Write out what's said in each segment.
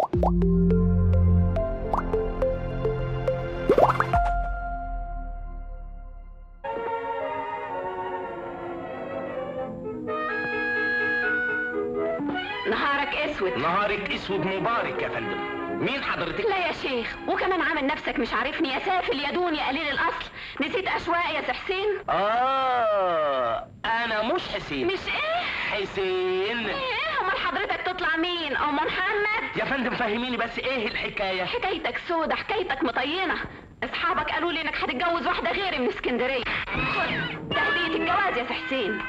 نهارك اسود نهارك اسود مبارك يا فندم مين حضرتك لا يا شيخ وكمان عامل نفسك مش عارفني يا سافل يا دون يا قليل الاصل نسيت اشواق يا سي حسين اه انا مش حسين مش ايه حسين ايه امال حضرتك تطلع مين ام محمد يا فندم فهميني بس ايه الحكايه حكايتك سودة حكايتك مطينة اصحابك قالوا لي انك هتتجوز واحدة غيري من اسكندرية خد تهدية الجواز يا سي حسين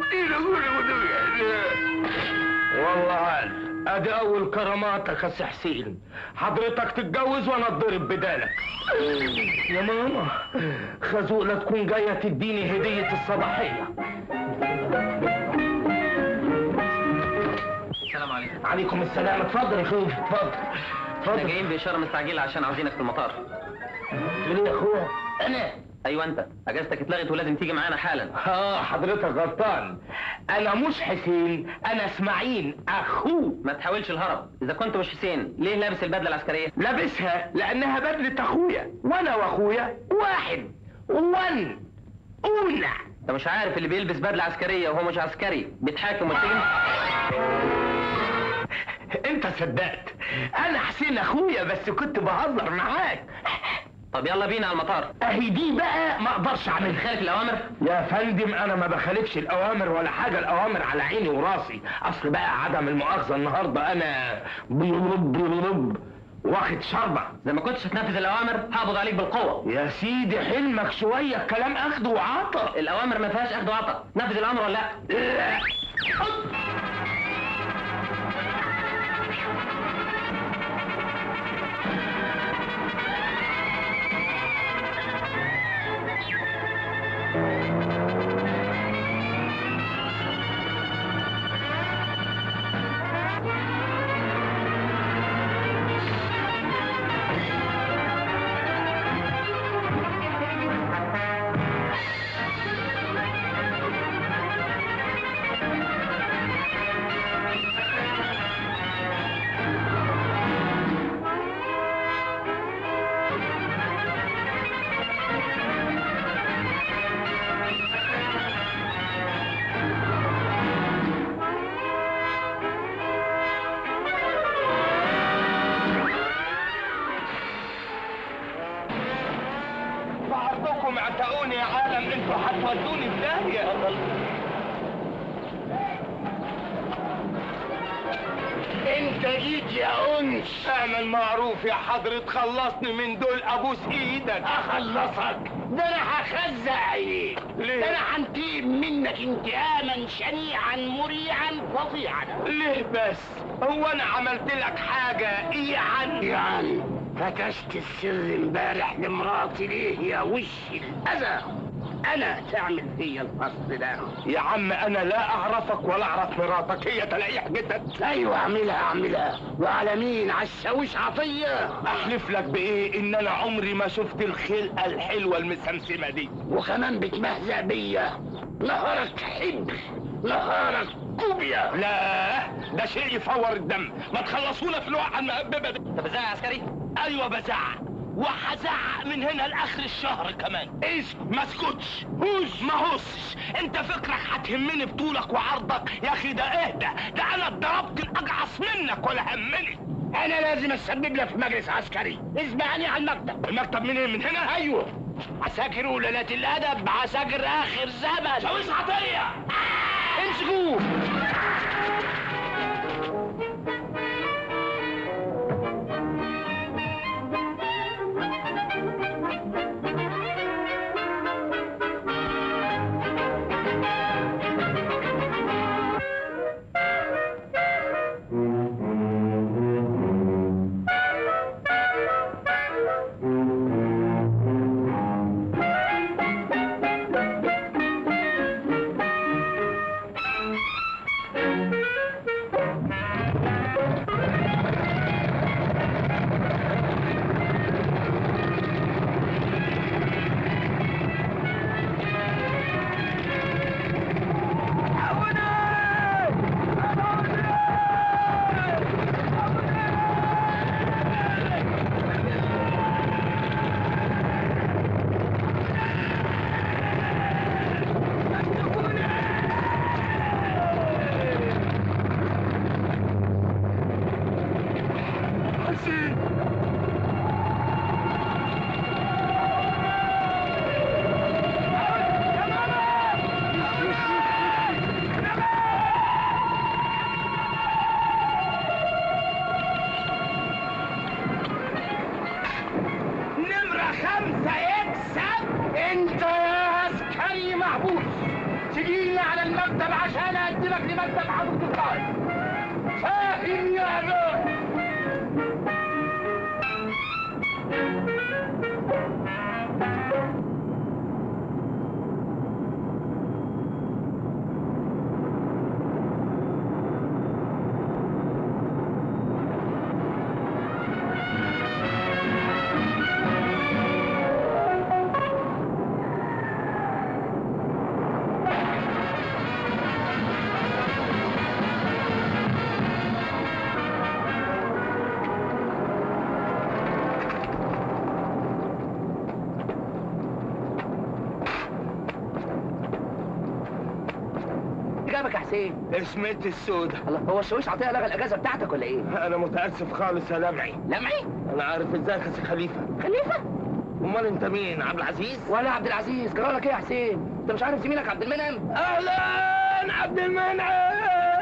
والله عال ادي اول كراماتك يا سي حسين حضرتك تتجوز وانا اتضرب بدالك يا ماما خازوق لا تكون جايه تديني هديه الصباحيه السلام عليكم عليكم السلام اتفضل يا اخويا اتفضل احنا اتفضل جايين بإشارة مستعجلة عشان عاوزينك في المطار تقول ايه يا اخويا انا ايوه انت اجازتك اتلغت ولازم تيجي معانا حالا اه حضرتك غلطان انا مش حسين انا اسماعيل اخوه ما تحاولش الهرب اذا كنت مش حسين ليه لابس البدله العسكريه لابسها لانها بدلة اخويا وانا واخويا واحد ون اونا انت مش عارف اللي بيلبس بدله عسكريه وهو مش عسكري بيتحاكم ويتسجن انت صدقت انا حسين اخويا بس كنت بهزر معاك طب يلا بينا على المطار اهي دي بقى ما اقدرش اعملها خالف الاوامر يا فندم انا ما بخالفش الاوامر ولا حاجه الاوامر على عيني وراسي اصل بقى عدم المؤاخذه النهارده انا بيضرب بيضرب واخد شربة زي ما كنتش هتنفذ الاوامر هقبض عليك بالقوه يا سيدي حلمك شوية الكلام اخده وعطا الاوامر ما فيهاش اخد وعطا نفذ الامر ولا لا بعضكم اعتقوني يا عالم انتوا هتودوني في داهية انت جيت يا انس اعمل معروف يا حضرة خلصني من دول ابوس ايدك اخلصك ده انا هخزق عينيك ليه؟ ده انا هنتقم منك انتقاما شنيعا مريعا فظيعا ليه بس هو انا عملت لك حاجة ايه يعني يعني فتشت السر امبارح لمراتي ليه يا وش الاذى انا تعمل فيا الفصل ده يا عم انا لا اعرفك ولا اعرف مراتك هي تلاقيح جدك ايوه اعملها اعملها وعلى مين على الشاويش عطيه احلف لك بايه ان انا عمري ما شفت الخلقه الحلوه المسمسمه دي وكمان بتمهزأ بيا نهارك حبر نهارك كوبيا لا ده شيء يفور الدم ما تخلصونا في الوقعه المهببه دي انت بتزعق يا عسكري ايوه بزعق وهزعق من هنا لاخر الشهر كمان ايش ما اسكتش هوش ما هوسش انت فكرك هتهمني بطولك وعرضك يا اخي ده اهدى ده انا اتضربت الاجعص منك ولا همني انا لازم اسبب لك في مجلس عسكري اسمعني على المكتب المكتب منين من هنا ايوه عساكر ولالة الادب عساكر اخر زمن شاويش عطيه امسكوه امشي نمرة خمسة يكسب انت يا عسكري محبوس تجيني على المكتب عشان اقدمك لمكتب حضرة القائد فاهم يا رجل جابك يا حسين اسمتي السودة الله هو الشاويش عطيه لغى الاجازه بتاعتك ولا ايه؟ انا متاسف خالص يا لمعي لمعي؟ انا عارف ازيك يا سي خليفه خليفه؟ امال انت مين عبد العزيز ولا عبد العزيز جرالك ايه يا حسين؟ انت مش عارف زميلك عبد المنعم؟ اهلا عبد المنعم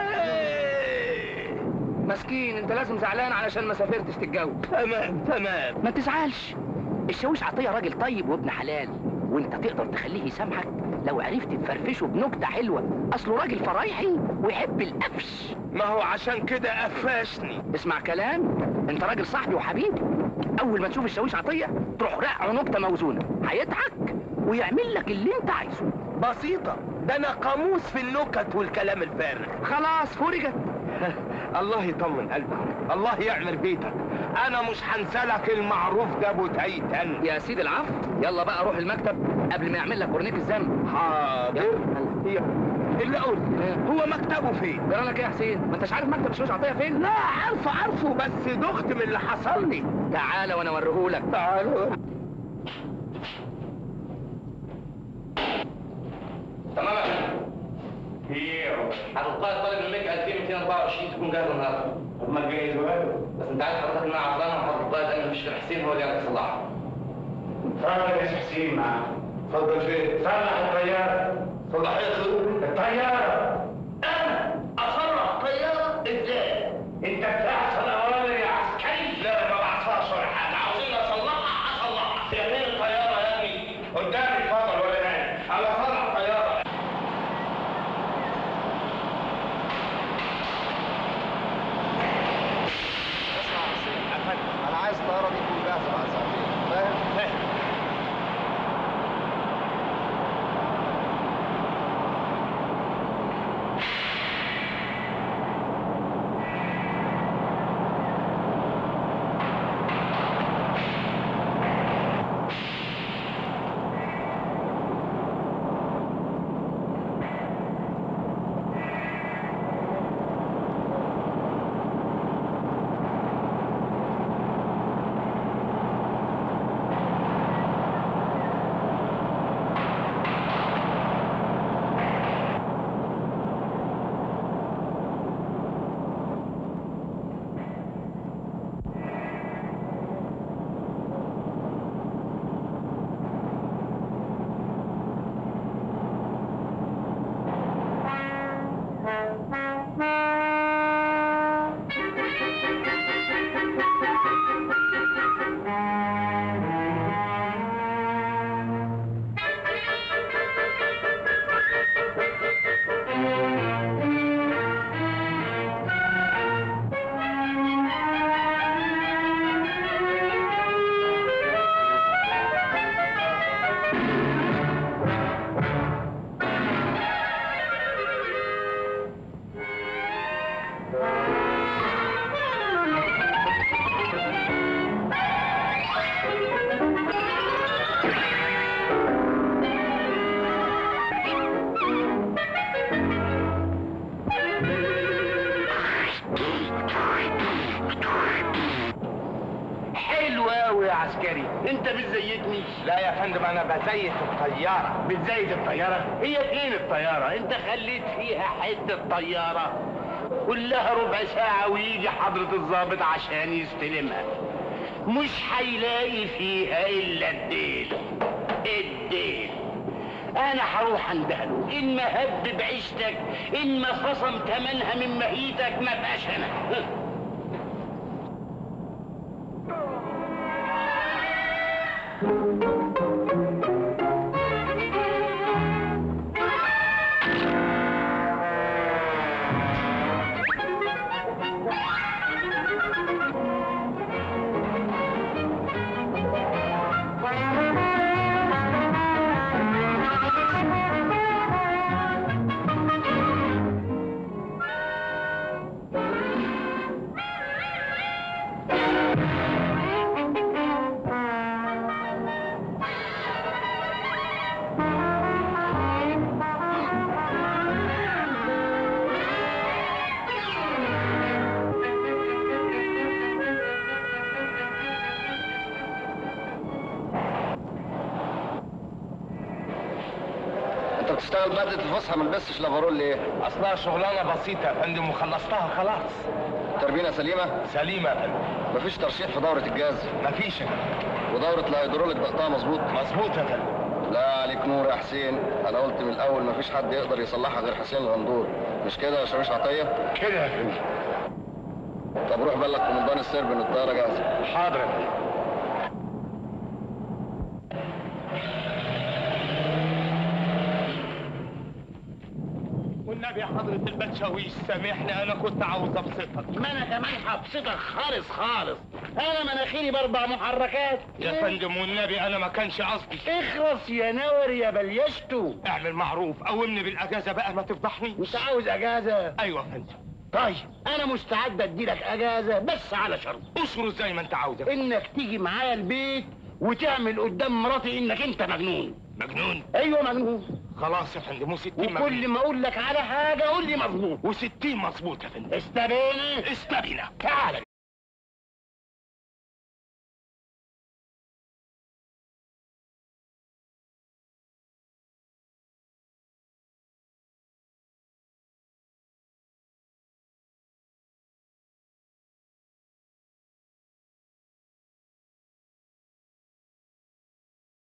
مسكين انت لازم زعلان علشان ما سافرتش تتجوز تمام تمام ما تزعلش الشاويش عطيه راجل طيب وابن حلال وانت تقدر تخليه يسامحك لو عرفت تفرفشه بنكته حلوه اصله راجل فرايحي ويحب القفش ما هو عشان كده قفشني اسمع كلام انت راجل صاحبي وحبيبي اول ما تشوف الشاويش عطيه تروح رقعه نكته موزونه هيضحك ويعمل لك اللي انت عايزه بسيطة ده انا قاموس في النكت والكلام الفارغ خلاص فرجت الله يطمن قلبك الله يعمر بيتك انا مش هنسالك المعروف ده ابو تيتن يا سيدي العفو يلا بقى روح المكتب قبل ما يعمل لك كورنيك الذنب حاضر هي- اللي قلت هو مكتبه فين جرالك ايه يا حسين ما انتش عارف مكتب الشاويش عطيه فين لا عارفه عارفه بس دخت من اللي حصل لي تعالى وانا اوريهولك تعالوا تمام هتلقائي طالب منك 2224 تكون جاهزه النهارده طب ما تجهز وقته بس انت عارف حضرتك ان انا عطلان وحضرتك القائد قال مفيش غير حسين هو اللي يعرف يصلحها اتفضل يا حسين معاك اتفضل فين صلح الطيارة صلح ايه الطيارة انا اصلح طيارة ازاي انت بتحصل اوامر يا عسكري لا ما بعصاش ولا حاجة عاوزين اصلحها اصلحها هي فين الطيارة يا ابني قدامي اتفضل ولا نايم على صلح طيارة اسمع يا حسين انا عايز الطياره دي تكون جاهزه بعد ساعتين فاهم؟ حلو قوي يا عسكري انت بتزيدني لا يا فندم انا بزيت الطيارة بتزيد الطيارة هي فين الطيارة انت خليت فيها حتة طيارة كلها ربع ساعة ويجي حضرة الضابط عشان يستلمها مش هيلاقي فيها إلا الديل الديل أنا هروح أندهله إن ما هب بعيشتك إن ما خصم تمنها من مهيتك ما بقاش أنا انت بتشتغل بدله الفسحه ما لبستش لافارول ليه؟ أصلها شغلانة بسيطة يا فندم وخلصتها خلاص تربينه سليمه؟ سليمة يا فندم مفيش ترشيح في دوره الجاز مفيش يا فندم ودوره الهيدروليك ضغطها مظبوط مظبوط يا فندم لا عليك نور يا حسين انا قلت من الاول مفيش حد يقدر يصلحها غير حسين الغندور مش كده يا شاويش عطيه؟ كده يا فندم طب روح بلغ كومندان السرب ان الطياره جاهزه حاضر يا فندم والنبي يا حضرة البتشاويش سامحني أنا كنت عاوز أبسطك ما انا كمان هبسطك خالص خالص انا مناخيري باربع محركات يا فندم والنبي أنا ما كانش قصدي اخرس يا نور يا بليشتو اعمل معروف قومني بالأجازة بقى ما تفضحني انت عاوز اجازه أيوة يا فندم طيب انا مستعد اديلك اجازه بس على شرط اشرط زي ما أنت عاوز يا فندم. انك تيجي معايا البيت وتعمل قدام مراتي انك انت مجنون مجنون ايوه مجنون خلاص يا فندم وستين وكل ما اقول لك على حاجه قول لي مظبوط وستين مظبوط يا فندم استبينا استبينا تعال